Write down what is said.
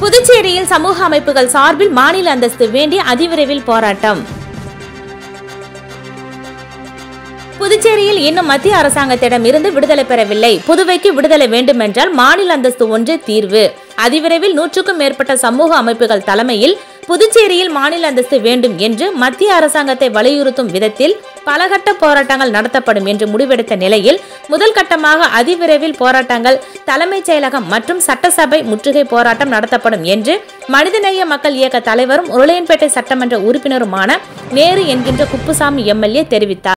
புதுச்சேரியில் சமூக அமைப்புகள் சார்பில் மாநில அந்தஸ்து வேண்டி அதிவிரைவில் போராட்டம் புதுச்சேரியில் இன்னும் மத்திய அரசாங்கத்திடம் இருந்து விடுதலை பெறவில்லை புதுவைக்கு விடுதலை வேண்டுமென்றால் மாநில அந்தஸ்து ஒன்றே தீர்வு அதிவிரைவில் நூற்றுக்கும் மேற்பட்ட சமூக அமைப்புகள் தலைமையில் புதுச்சேரியில் மாநில அந்தஸ்து வேண்டும் என்று மத்திய அரசாங்கத்தை வலியுறுத்தும் விதத்தில் பலகட்ட போராட்டங்கள் நடத்தப்படும் என்று முடிவெடுத்த நிலையில் முதல் கட்டமாக அதிவிரைவில் போராட்டங்கள் தலைமைச் செயலகம் மற்றும் சட்டசபை முற்றுகை போராட்டம் நடத்தப்படும் என்று மனிதநேய மக்கள் இயக்க தலைவரும் உருளையன்பேட்டை சட்டமன்ற உறுப்பினருமான நேரு என்கின்ற குப்புசாமி எம்எல்ஏ தெரிவித்தார்